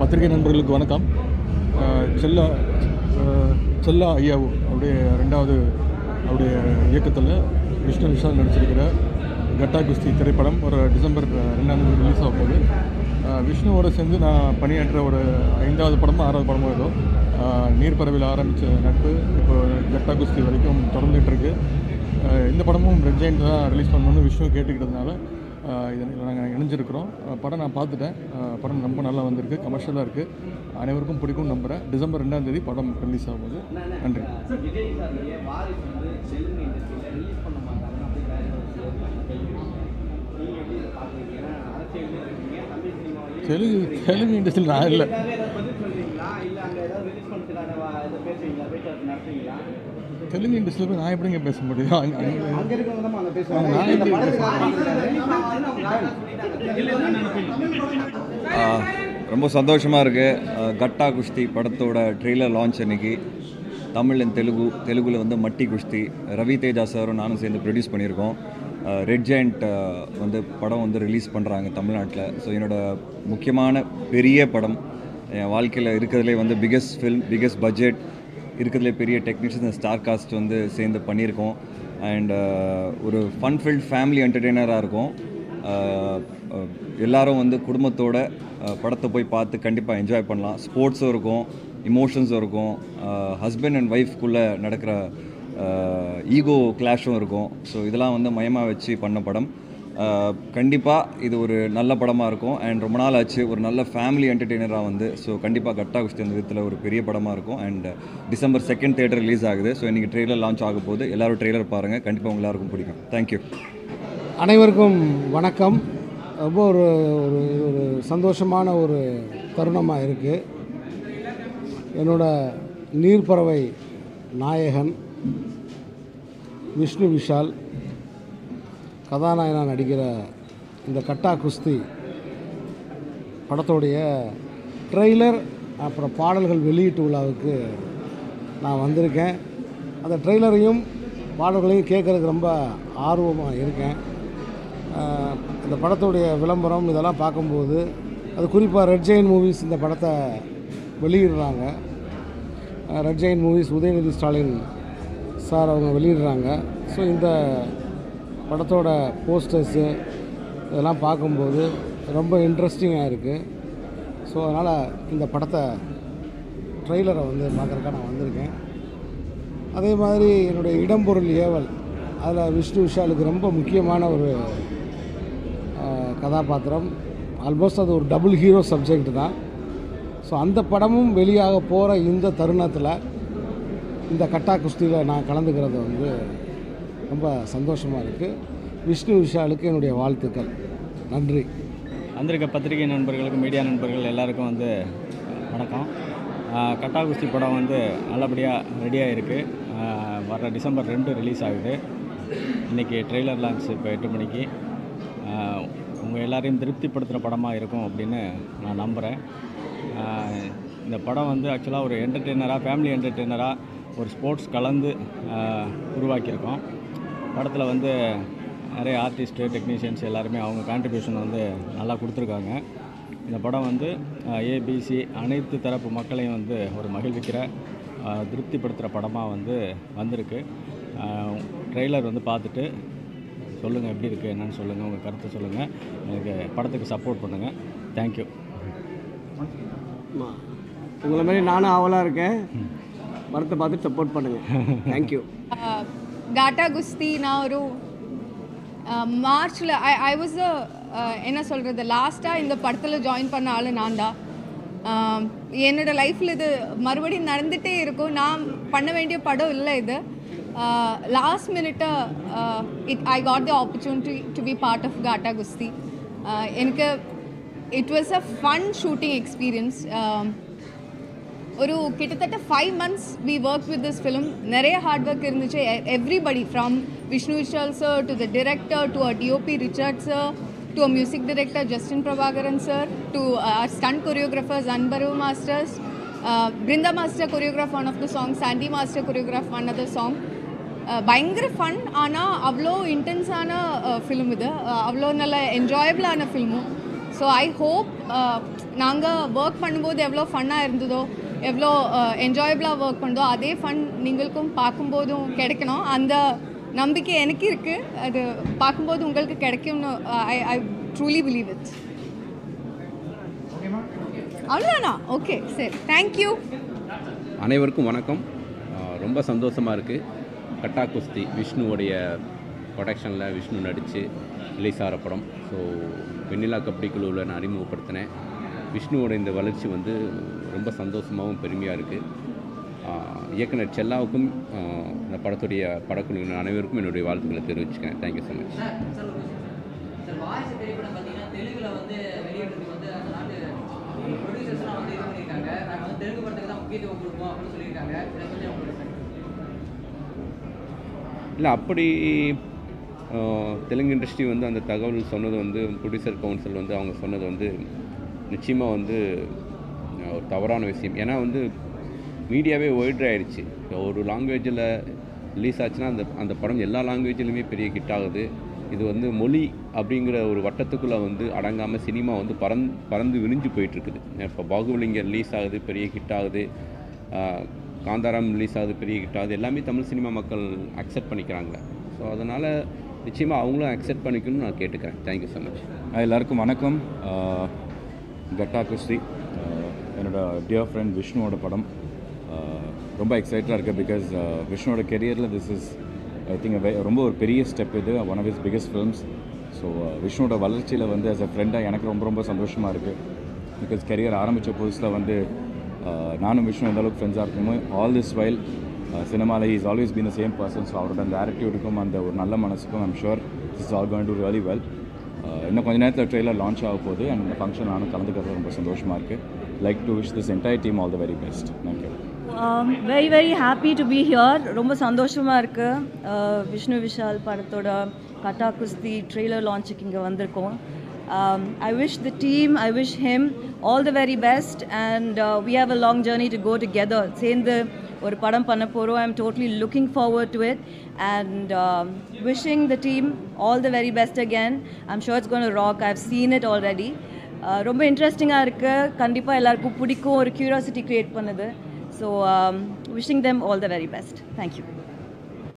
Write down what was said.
பத்திரிகை நண்பர்களுக்கு வணக்கம் அஹ், செல்லா அஹ், செல்லா ஐயா அவருடைய ரெண்டாவது அவருடைய இயக்கத்தில் விஷ்ணு விஷால் நடிச்சிருக்கிற கட்டா குஸ்தி திரைப்படம் ஒரு டிசம்பர் அஹ், ரெண்டாம் தேதி ரிலீஸ் ஆக போகுது அஹ், விஷ்ணுவோட சேர்ந்து நான் பணியாற்ற ஒரு ஐந்தாவது படமோ ஆறாவது படமோ ஏதோ அஹ், நீர்ப்பறவையில் ஆரம்பித்த நட்பு இப்போ கட்டா குஸ்தி வரைக்கும் தொடர்ந்துட்டு இருக்கு அஹ், இந்த படமும் ரெட் ஜெயிண்ட் தான் ரிலீஸ் பண்ணணும்னு விஷ்ணு கேட்டுக்கிட்டதுனால இதில் நாங்கள் இணைஞ்சிருக்கிறோம் அஹ் படம் நான் பார்த்துட்டேன் அஹ் படம் ரொம்ப நல்லா வந்திருக்கு கமர்ஷியலாக இருக்குது அனைவருக்கும் பிடிக்கும் நம்புகிறேன் டிசம்பர் ரெண்டாம் தேதி படம் ரிலீஸ் ஆகுது நன்றி சார் விஜய் சாருடைய வாரிசு வந்து தெலுங்கு இண்டஸ்ட்ரியில் ரிலீஸ் பண்ண மாட்டாங்க அப்படிங்கிற ஒரு கேள்வி நீங்கள் எப்படி இதை பார்க்குறீங்க ஏன்னா அரசியல்லே இருக்கீங்க தமிழ் சினிமாவிலேயே தெலுங்கு தெலுங்கு இண்டஸ்ட்ரியில் நான் இல்லை இதுக்காக ஏதாவது பதில் சொல்றீங்களா இல்லை அங்கே ஏதாவது ரிலீஸ் பண்ணுறதுக்கான வா- இதை பேசுவீங்களா பேச்சு நடத்துவீங்களா தெலுங்கு இண்டஸ்ட்ரியில் போய் நான் எப்படிங்க பேச முடியும் அங்க- அங்க- அங்கே இருக்கிறவங்க தான் அங்கே ஆ, பேசுவாங்க நான் இந்த எப்படி படத்துக்கு ஆ, ரொம்ப சந்தோஷமாக இருக்குது கட்டா குஸ்தி படத்தோட ட்ரெய்லர் லான்ச் அன்னைக்கு தமிழ் அண்ட் தெலுங்கு தெலுங்குல வந்து மட்டி குஸ்தி ரவி தேஜா சாரும் நானும் சேர்ந்து ப்ரொடியூஸ் பண்ணியிருக்கோம் ரெட் ஜெயண்ட் வந்து படம் வந்து ரிலீஸ் பண்ணுறாங்க தமிழ்நாட்டில் ஸோ என்னோட முக்கியமான பெரிய படம் என் வாழ்க்கையில் இருக்கிறதுலே வந்து பிகெஸ்ட் ஃபில்ம் பிகெஸ்ட் பட்ஜெட் இருக்கிறதுலே பெரிய டெக்னீஷியன்ஸ் ஸ்டார் காஸ்ட் வந்து சேர்ந்து பண்ணியிருக்கோம் அண்ட் ஒரு ஃபன் ஃபில்ட் ஃபேமிலி என்டர்டெய்னராக இருக்கும் ஆஹ் ஆஹ் எல்லாரும் வந்து குடும்பத்தோட ஆஹ் படத்தை போய் பார்த்து கண்டிப்பாக என்ஜாய் பண்ணலாம் ஸ்போர்ட்ஸும் இருக்கும் இமோஷன்ஸும் இருக்கும் ஹஸ்பண்ட் அண்ட் ஒய்ஃப்குள்ளே நடக்கிற ஈகோ கிளாஷும் இருக்கும் ஸோ இதெல்லாம் வந்து மயமாக வச்சு பண்ண படம் கண்டிப்பாக இது ஒரு நல்ல படமாக இருக்கும் அண்ட் ரொம்ப நாள் ஆச்சு ஒரு நல்ல ஃபேமிலி என்டர்டெய்னராக வந்து ஸோ கண்டிப்பாக கட்டா குஸ்தி அந்த விதத்தில் ஒரு பெரிய படமாக இருக்கும் and December second theatre release ஆகுது ஸோ இன்றைக்கி ட்ரெய்லர் லான்ச் ஆக போகுது எல்லாரும் ட்ரெய்லர் பாருங்கள் கண்டிப்பாக உங்க எல்லாருக்கும் பிடிக்கும் தேங்க்யூ அனைவருக்கும் வணக்கம் ரொம்ப ஒரு ஒரு இது ஒரு சந்தோஷமான ஒரு தருணமாக இருக்குது என்னோட நீர்ப்பறவை நாயகன் விஷ்ணு விஷால் கதாநாயகனாக நடிக்கிற இந்த கட்டா குஸ்தி படத்தோடைய ட்ரெய்லர் அப்புறம் பாடல்கள் வெளியீட்டு விழாவுக்கு நான் வந்திருக்கேன் அந்த ட்ரெய்லரையும் பாடல்களையும் கேட்குறதுக்கு ரொம்ப ஆர்வமாக இருக்கேன் ஆஹ் இந்த படத்துடைய விளம்பரம் இதெல்லாம் பார்க்கும்போது அது குறிப்பாக ரெட் ஜெயின் மூவிஸ் இந்த படத்தை வெளியிடுறாங்க ஆஹ் Red Giant Movies Udhayanidhi Stalin sir அவங்க வெளியிடுறாங்க ஸோ இந்த படத்தோட போஸ்டர்ஸு இதெல்லாம் பார்க்கும்போது ரொம்ப இன்ட்ரெஸ்டிங்காக இருக்குது ஸோ அதனால் இந்த படத்தை ட்ரெய்லரை வந்து பார்க்குறக்காக நான் வந்திருக்கேன் அதே மாதிரி என்னுடைய இடம்பொருள் ஏவல் அதில் விஷ்ணு விஷாலுக்கு ரொம்ப முக்கியமான ஒரு ஆஹ், கதாபாத்திரம் ஆல்மோஸ்ட் அது ஒரு டபுள் ஹீரோ சப்ஜெக்ட் தான் ஸோ அந்த படமும் வெளியாக போகிற இந்த தருணத்தில் இந்த கட்டா குஸ்தியில் நான் கலந்துக்கிறது வந்து ரொம்ப சந்தோஷமாக இருக்குது விஷ்ணு விஷாலுக்கு என்னுடைய வாழ்த்துக்கள் நன்றி வந்திருக்க பத்திரிகை நண்பர்களுக்கு மீடியா நண்பர்கள் எல்லாருக்கும் வந்து வணக்கம் ஆஹ் கட்டா குஸ்தி படம் வந்து நல்லபடியாக ரெடியாக இருக்குது வர டிசம்பர் ரெண்டு ரிலீஸ் ஆகுது இன்றைக்கி ட்ரெய்லர் லான்ச் இப்போ எட்டு மணிக்கு உங்கள் எல்லாரையும் திருப்திப்படுத்துகிற படமாக இருக்கும் அப்படின்னு நான் நம்புகிறேன் ஆஹ் இந்த படம் வந்து ஆக்சுவலாக ஒரு என்டர்டெய்னராக ஃபேமிலி என்டர்டெய்னராக ஒரு ஸ்போர்ட்ஸ் கலந்து ஆஹ் உருவாக்கியிருக்கோம் படத்தில் வந்து நிறைய ஆர்டிஸ்ட்டு டெக்னீஷியன்ஸ் எல்லாருமே அவங்க கான்ட்ரிபியூஷன் வந்து நல்லா கொடுத்துருக்காங்க இந்த படம் வந்து ஏபிசி அனைத்து தரப்பு மக்களையும் வந்து ஒரு மகிழ்விக்கிற ஆஹ் திருப்திப்படுத்துகிற படமாக வந்து வந்திருக்கு ட்ரெய்லர் வந்து பார்த்துட்டு சொல்லுங்கள் எப்படி இருக்குது என்னன்னு சொல்லுங்கள் உங்கள் கருத்தை சொல்லுங்கள் எனக்கு படத்துக்கு சப்போர்ட் பண்ணுங்கள் தேங்க்யூ ஆமாம் உங்களை மாதிரி நானும் ஆவலாக இருக்கேன் படத்தை பார்த்து சப்போர்ட் பண்ணுங்கள் தேங்க்யூ டாட்டா குஸ்தி நான் ஒரு மார்ச்சில் ஐ ஐ வாஸ் என்ன சொல்கிறது லாஸ்ட்டாக இந்த படத்தில் ஜாயின் பண்ண ஆள் நான் தான் ஆஹ் என்னோட லைஃப்பில் இது மறுபடியும் நடந்துகிட்டே இருக்கும் நான் பண்ண வேண்டிய படம் இல்லை இது லாஸ்ட் மினிட்டாக it I got the opportunity to be part of Gatta Kusthi ah எனக்கு it was a fun shooting experience ஒரு கிட்டத்தட்ட five months we work with this film நிறைய ஹார்ட் ஒர்க் இருந்துச்சு everybody from Vishnu Vishal sir to the director to a DOP Richard sir to a music director Justin Prabhakaran sir to stun choreographers Anbariv masters Brinda master choreograph one of the song Chandy master choreograph one other song பயங்கர fun ஆனால் அவ்வளோ இன்டென்ஸான film இது அஹ் அவ்வளோ நல்ல என்ஜாயபிளான ஃபில்மும் ஸோ ஐ ஹோப் நாங்கள் ஒர்க் பண்ணும்போது எவ்வளோ ஃபன்னாக இருந்ததோ எவ்வளோ என்ஜாயபிளாக ஒர்க் பண்ணதோ அதே ஃபன் நீங்களுக்கும் பார்க்கும்போதும் கிடைக்கணும் அந்த நம்பிக்கை எனக்கு இருக்குது அது பார்க்கும்போது உங்களுக்கு கிடைக்கும்னு I I truly believe it அவ்வளோதானா ஓகே சரி தேங்க்யூ அனைவருக்கும் வணக்கம் ஆஹ் ரொம்ப சந்தோஷமாக இருக்குது கட்டா குஸ்தி விஷ்ணுவோடைய ப்ரொடக்ஷனில் விஷ்ணு நடித்து ரிலீஸ் ஆகிற படம் ஸோ வெண்ணிலா கபடி குழுவில் நான் அறிமுகப்படுத்தினேன் விஷ்ணுவோட இந்த வளர்ச்சி வந்து ரொம்ப சந்தோஷமாகவும் பெருமையாக இருக்குது இயக்குனர் செல்லாவுக்கும் ஆஹ் இந்த படத்துடைய படக்குழுவினர் அனைவருக்கும் என்னுடைய வாழ்த்துக்களை தெரிவிச்சுக்கிறேன் தேங்க்யூ ஸோ மச் சார் சொல்லுங்க சார் வாரிசு திரைப்படம் பார்த்தீங்கன்னா தெலுங்குல வந்து வெளியிடுறதுக்கு வந்து அந்த நாட்டு ப்ரொடியூசர்ஸ்லாம் வந்து இது பண்ணியிருக்காங்க நாங்கள் வந்து தெலுங்கு படத்துக்கு தான் முக்கியத்துவம் கொடுப்போம் அப்படின்னு சொல்லியிருக்காங்க இதை கொஞ்சம் உங்களுக்கு இல்லை அப்படி ஆஹ், தெலுங்கு இண்டஸ்ட்ரி வந்து அந்த தகவல் சொன்னது வந்து ப்ரொடியூசர் கவுன்சில் வந்து அவங்க சொன்னது வந்து நிச்சயமாக வந்து ஆஹ், ஒரு தவறான விஷயம் ஏன்னா வந்து மீடியாவே ஒய்ட் ஆயிடுச்சு ஒரு லாங்குவேஜில் ரிலீஸ் ஆச்சுன்னா அந்த அந்த படம் எல்லா லாங்குவேஜ்லையுமே பெரிய ஹிட் ஆகுது இது வந்து மொழி அப்படிங்கிற ஒரு வட்டத்துக்குள்ளே வந்து அடங்காமல் சினிமா வந்து பறந்து பறந்து விரிஞ்சு போயிட்டுருக்குது இப்போ பாகுபலி இங்கே ரிலீஸ் ஆகுது பெரிய ஹிட் ஆகுது ஆஹ், காந்தாரம் ரிலீஸ் ஆகுது பெரிய ஹிட் ஆகுது எல்லாமே தமிழ் சினிமா மக்கள் அக்செப்ட் பண்ணிக்கிறாங்க ஸோ அதனால் நிச்சயமாக அவங்களும் அக்செப்ட் பண்ணிக்கணும்னு நான் கேட்டுக்கிறேன் தேங்க்யூ ஸோ மச் எல்லாருக்கும் வணக்கம் ஆஹ், கட்டா குஸ்தி ஆஹ், என்னோட டியர் ஃப்ரெண்ட் விஷ்ணுவோட படம் ஆஹ், ரொம்ப எக்ஸைட்டடாக இருக்குது பிகாஸ் விஷ்ணுவோட கெரியரில் திஸ் இஸ் ஐ திங்க் ரொம்ப ஒரு பெரிய ஸ்டெப் இது one of is biggest films so விஷ்ணுவோட வளர்ச்சியில் வந்து ஆஸ் அ ஃப்ரெண்டாக எனக்கு ரொம்ப ரொம்ப சந்தோஷமாக இருக்குது பிகாஸ் கெரியர் ஆரம்பித்த புதுசில் வந்து ஆஹ், நானும் விஷ்ணு எந்த அளவுக்கு ஃப்ரெண்ட்ஸாக இருக்குமோ ஆல் திஸ் வைல் சினிமாவில் is always been the same person so அவரோட அந்த ஆட்டிடியூடுக்கும் அந்த ஒரு நல்ல மனசுக்கும் I'm sure is all going to really well இன்னும் கொஞ்ச நேரத்தில் ட்ரெயிலர் லான்ச் ஆக போகுது அண்ட் இந்த ஃபங்க்ஷன் நானும் கலந்துக்கிறது ரொம்ப சந்தோஷமாக இருக்குது like to wish this entire team all the very best thank you very very happy to be here ரொம்ப சந்தோஷமாக இருக்குது விஷ்ணு விஷால் படத்தோட கட்டா குஸ்தி ட்ரெய்லர் லான்ச்சுக்கு இங்கே வந்திருக்கோம் I wish the team I wish him all the very best and we have a long journey to go together சேர்ந்து ஒரு படம் பண்ண போகிறோம் I am totally looking forward to it and wishing the team all the very best again I'm sure it's gonna rock I've seen it already ரொம்ப இன்ட்ரெஸ்டிங்காக இருக்குது கண்டிப்பாக எல்லாருக்கும் பிடிக்கும் ஒரு க்யூரியாசிட்டி க்ரியேட் பண்ணுது so wishing them all the very best thank you